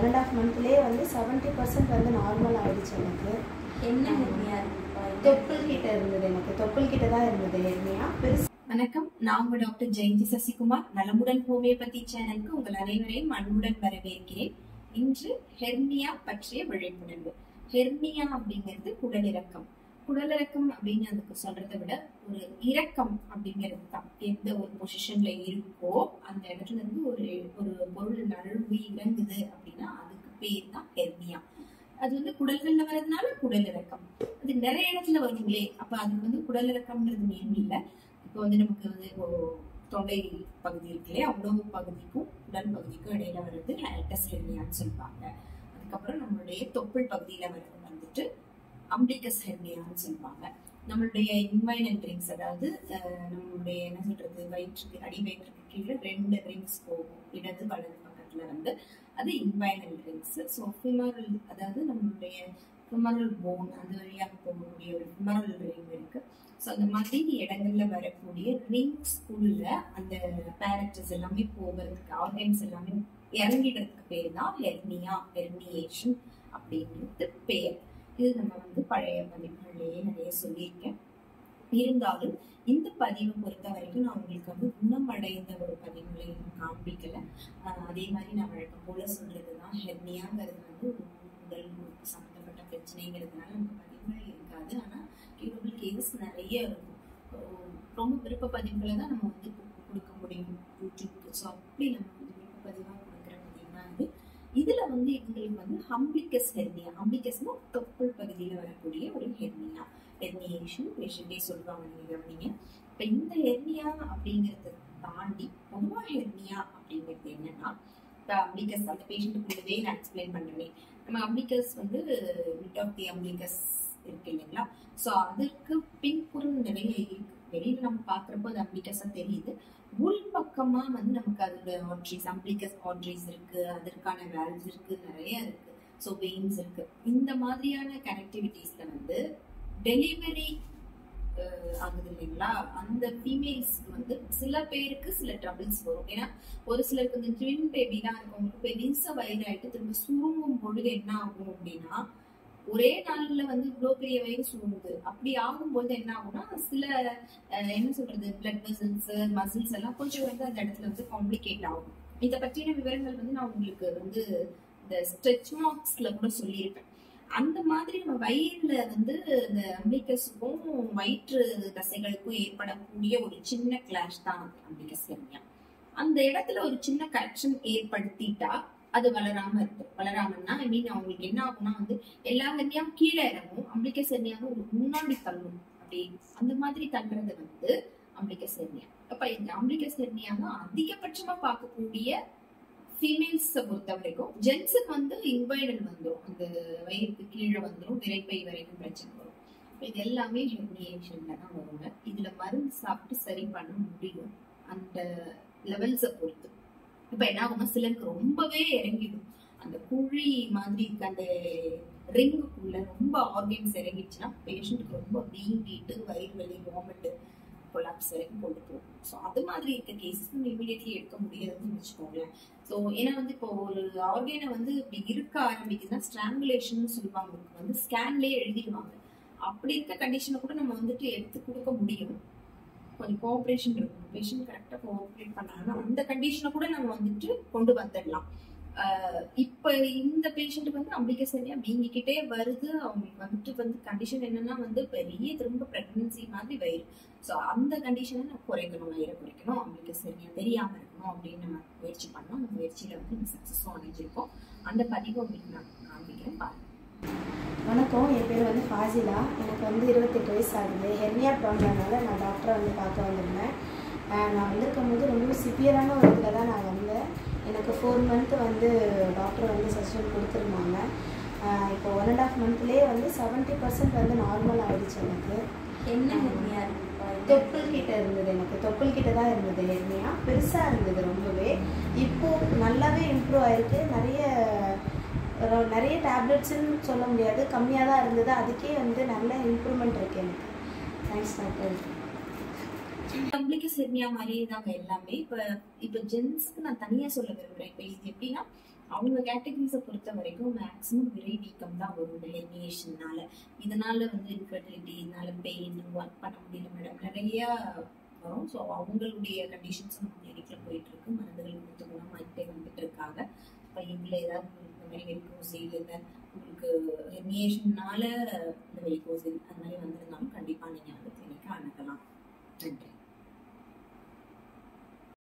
one and half மந்த்லேயே வந்து seventy percent வந்து normal ஆயிடுச்சு எனக்கு என்ன ஹெர்னியா இருக்கு தொப்புள் கிட்ட இருந்தது எனக்கு தொப்புள் கிட்ட தான் இருந்தது ஹெர்னியா பெருசு வணக்கம் நான் உங்க டாக்டர் ஜெயந்தி சசிகுமார் நலமுடன் ஹோமியோபதி சேனலுக்கு உங்கள் அனைவரையும் அன்புடன் வரவேற்கிறேன் இன்று ஹெர்னியா பற்றிய விழிப்புணர்வு ஹெர்னியா அப்படிங்கிறது குடலிறக்கம் குடலிறக்கம் அப்படின்னு அதுக்கு சொல்றதை விட ஒரு இறக்கம் அப்படிங்கிறது தான் எந்த ஒரு பொசிஷன்ல இருக்கோ அந்த இடத்துல இருந்து ஒரு ஒரு பொருள் நழுவி இறங்குது அப்படின்னா அதுக்கு பேர் தான் ஹெர்னியா அது வந்து குடல்கள்ல வர்றதுனால குடல் இறக்கம் அது நிறைய இடத்துல வருங்களே அப்ப அதுக்கு வந்து குடல் இறக்கம்ன்றது நேம் இல்லை இப்போ வந்து நமக்கு வந்து இப்போ தொண்டை பகுதி இருக்கு இல்லையா உணவு பகுதிக்கும் உடல் பகுதிக்கும் இடையில வர்றது ஹைட்டஸ் ஹெர்னியான்னு சொல்லுவாங்க அதுக்கப்புறம் நம்மளுடைய தொப்புள் பகுதியில வர்றது வந்துட்டு அம்பிகஸ் ஹெர்னியான்னு சொல்லுவாங்க நம்மளுடைய இன்வைனல் ரிங்ஸ் அதாவது அஹ், நம்மளுடைய என்ன சொல்றது வயிற்றுக்கு அடி வயிற்றுக்கு கீழே ரெண்டு ரிங்ஸ் போகும் இடது வலது பக்கத்துல வந்து அது இன்வைனல் ரிங்ஸ் ஸோ ஃபிமரல் அதாவது நம்மளுடைய ஃபிமரல் போன் அந்த வழியாக போகக்கூடிய ஒரு ஃபிமரல் ரிங் இருக்கு ஸோ அந்த மாதிரி இடங்கள்ல வரக்கூடிய ரிங்ஸ்குள்ள அந்த பேரக்டர்ஸ் எல்லாமே போகிறதுக்கு ஆர்கன்ஸ் எல்லாமே இறங்கிடுறதுக்கு பேர் தான் ஹெர்னியா ஹெர்னியேஷன் அப்படிங்கிறது பேர் இது நம்ம வந்து பழைய பதிவுகள்லயே நிறைய சொல்லியிருக்கேன் இருந்தாலும் இந்த பதிவை பொறுத்த வரைக்கும் நான் உங்களுக்கு வந்து குணமடைந்த ஒரு பதிவுகளை நான் காண்பிக்கல ஆஹ் அதே மாதிரி நான் வழக்கம் போல சொல்றதுதான் ஹெர்னியாங்கிறது வந்து ஒரு உடல் உறுப்பு சம்மந்தப்பட்ட பிரச்சனைங்கிறதுனால நமக்கு பதிவுகள் இருக்காது ஆனா கியூரபிள் கேசஸ் நிறைய இருக்கும் ஆஹ் ரொம்ப விருப்ப பதிவுகளை தான் நம்ம வந்து கு- கொடுக்க முடியும் யூடியூப்க்கு ஸோ அப்படி நம்ம வந்து விருப்ப பதிவாக கொடுக்குற பதிவு தான் இது இதுல வந்து இவங்களுக்கு வந்து ஹம்பிகஸ் ஹெர்னியா ஹம்பிகஸ்னா தொப்புள் பகுதியில வரக்கூடிய ஒரு ஹெர்னியா ஹெர்னியேஷன் பேஷண்டே சொல்லுவாங்க நீங்க கவனிங்க இப்ப இந்த ஹெர்னியா அப்படிங்கறத தாண்டி பொதுவா ஹெர்னியா அப்படிங்கிறது என்னன்னா இப்ப அம்பிகஸ் அந்த பேஷண்ட்டுக்குள்ளதே நான் எக்ஸ்பிளைன் பண்றேன் நம்ம அம்பிகஸ் வந்து மிட் ஆஃப் தி அம்பிகஸ் இருக்கு இல்லைங்களா சோ அதற்கு பின்புறம் நிறைய இருக்கு வெளியில நம்ம பாக்குறப்போ அது அம்பிகஸா தெரியுது உள் பக்கமா வந்து நமக்கு அதோட ஆட்ரிஸ் அம்பிகஸ் ஆட்ரிஸ் இருக்கு அதற்கான வேல்வ்ஸ் இருக்கு நிறைய இருக்கு ஸோ வெயின்ஸ் இருக்கு இந்த மாதிரியான கனெக்டிவிட்டிஸ்ல வந்து டெலிவரி ஆகுது இல்லைங்களா அந்த ஃபீமேல்ஸ்க்கு வந்து சில பேருக்கு சில ட்ரபிள்ஸ் வரும் ஏன்னா ஒரு சிலருக்கு இந்த ட்வின் பேபிலாம் இருக்கவங்களுக்கு பெருசா வயிறாயிட்டு திரும்ப சுருங்கும் பொழுது என்ன ஆகும் அப்படின்னா ஒரே நாள்ல வந்து இவ்வளோ பெரிய வயிறு சுருங்குது அப்படி ஆகும்போது என்ன ஆகும்னா சில அஹ், என்ன சொல்றது பிளட் வெசல்ஸ் மசில்ஸ் எல்லாம் கொஞ்சம் வந்து அந்த இடத்துல வந்து காம்ப்ளிகேட் ஆகும் இதை பற்றின விவரங்கள் வந்து நான் உங்களுக்கு வந்து இந்த ஸ்ட்ரெச் மார்க்ஸ்ல கூட சொல்லியிருப்பேன் அந்த மாதிரி நம்ம வயிறுல வந்து இந்த அம்பிகஸுக்கும் வயிற்று தசைகளுக்கும் ஏற்படக்கூடிய ஒரு சின்ன கிளாஷ் தான் அம்பிகஸ் ஹெர்னியா அந்த இடத்துல ஒரு சின்ன கரெக்ஷன் ஏற்படுத்திட்டா அது வளராம இருக்கு வளராமன்னா ஐ மீன் அவங்களுக்கு என்ன ஆகும்னா வந்து எல்லா ஹெர்னியாவும் கீழே இறங்கும் அம்பிகஸ் ஹெர்னியாவும் உங்களுக்கு முன்னாடி தள்ளும் அப்படி அந்த மாதிரி தள்ளுறது வந்து அம்பிகஸ் ஹெர்னியா அப்ப இந்த அம்பிகஸ் ஹெர்னியா தான் அதிகபட்சமா பார்க்கக்கூடிய ஃபீமேல்ஸை பொறுத்த வரைக்கும் ஜென்ஸுக்கு வந்து இன்வைடல் வந்துடும் அந்த வயிறுக்கு கீழே வந்துடும் விரைப்பை வரைக்கும் பிரச்சனை வரும் அப்ப இது எல்லாமே ஹெர்னியேஷன்ல தான் வருங்க இதுல மருந்து சாப்பிட்டு சரி பண்ண முடியும் அந்த லெவல்ஸை பொறுத்து இப்ப என்ன ஆகும்னா சிலருக்கு ரொம்பவே இறங்கிடும் அந்த குழி மாதிரி இருக்க அந்த ரிங்குக்குள்ள ரொம்ப ஆர்கன்ஸ் இறங்கிடுச்சுன்னா பேஷண்ட்டுக்கு ரொம்ப வீங்கிட்டு வயிறு வலி வாமிட்டு கொலாப்ஸ் வரைக்கும் கொண்டு போகும் ஸோ அது மாதிரி இருக்க கேசஸ் நம்ம இமீடியட்லி எடுக்க முடியாதுன்னு வச்சுக்கோங்களேன் ஸோ ஏன்னா வந்து இப்போ ஒரு ஆர்கனை வந்து இப்படி இருக்க ஆரம்பிக்குதுன்னா ஸ்ட்ராங்குலேஷன் சொல்லுவாங்க உங்களுக்கு வந்து ஸ்கேன்லேயே எழுதிடுவாங்க அப்படி இருக்க கண்டிஷனை கூட நம்ம வந்துட்டு எடுத்து கொடுக்க முடியும் கொஞ்சம் கோஆப்ரேஷன் இருக்கும் பேஷண்ட் கரெக்டாக கோஆப்ரேட் பண்ணாங்கன்னா அந்த கண்டிஷனை கூட நம்ம வந்துட்டு கொண்டு வந்துடலாம் ஆஹ் இப்ப இந்த பேஷண்ட்டுக்கு வந்து அம்பிகை சரியா வீங்கிக்கிட்டே வருது அவங்களுக்கு வந்துட்டு வந்து கண்டிஷன் என்னன்னா வந்து பெரிய திரும்ப பிரெக்னன்சி மாதிரி வயிறு ஸோ அந்த கண்டிஷனை நான் குறைக்கணும் வயிறை குறைக்கணும் அவங்களுக்கு சரியா தெரியாம இருக்கணும் அப்படின்னு நம்ம முயற்சி பண்ணோம் அந்த முயற்சியில வந்து நம்ம சக்ஸஸும் அடைஞ்சிருக்கோம் அந்த பதிவை உங்களுக்கு நான் காண்பிக்கிறேன் பாருங்க வணக்கம் என் பேர் வந்து ஃபாசிலா எனக்கு வந்து இருபத்தெட்டு வயசு ஆகுது ஹெர்னியா ப்ராப்ளம்னால நான் டாக்டரை வந்து பார்க்க வந்திருந்தேன் ஆஹ் நான் வந்திருக்கும் போது ரொம்ப சிவியரான ஒரு இதில் தான் நான் வந்தேன் எனக்கு ஃபோர் மந்த் வந்து டாக்டர் வந்து சஜஷன் கொடுத்துருந்தாங்க ஆஹ் இப்போ ஒன் அண்ட் ஆஃப் மந்த்லேயே வந்து செவன்ட்டி பர்சன்ட் வந்து நார்மல் ஆயிடுச்சு எனக்கு என்ன ஹெர்னியா இருக்கு தொப்புள் கிட்ட இருந்தது எனக்கு தொப்புள் கிட்ட தான் இருந்தது ஹெர்னியா பெருசாக இருந்தது ரொம்பவே இப்போ நல்லாவே இம்ப்ரூவ் ஆயிருக்கு நிறைய ஒரு- நிறைய டேப்லெட்ஸ்ன்னு சொல்ல முடியாது கம்மியாக தான் இருந்தது அதுக்கே வந்து நல்ல இம்ப்ரூவ்மெண்ட் இருக்கு எனக்கு தேங்க்ஸ் டாக்டர் நம்மளுக்கு செர்னியா மாதிரியே தாங்க எல்லாமே இப்ப இப்ப ஜென்ஸ்க்கு நான் தனியா சொல்ல விரும்புறேன் இப்ப இது எப்படின்னா அவங்க கேட்டகரிஸை பொறுத்த வரைக்கும் மேக்ஸிமம் விரை வீக்கம் தான் வரும் இந்த ஹெர்னியேஷன்னால இதனால வந்து இன்ஃபர்டிலிட்டி இதனால பெயின் ஒர்க் பண்ண முடியல மேடம் நிறைய வரும் ஸோ அவங்களுடைய கண்டிஷன்ஸ் நம்ம கிளினிக்ல போயிட்டு இருக்கு மருந்துகள் கொடுத்து குணமாகிட்டே வந்துட்டு இருக்காங்க இப்போ இதில் ஏதாவது இந்த மாதிரி வெரிகோசில் இல்லை உங்களுக்கு ஹெர்னியேஷன்னால இந்த வெரிகோசில் அந்த மாதிரி வந்திருந்தாலும் கண்டிப்பாக நீங்கள் வந்து கிளினிக்கை அணுகலாம் நன்றி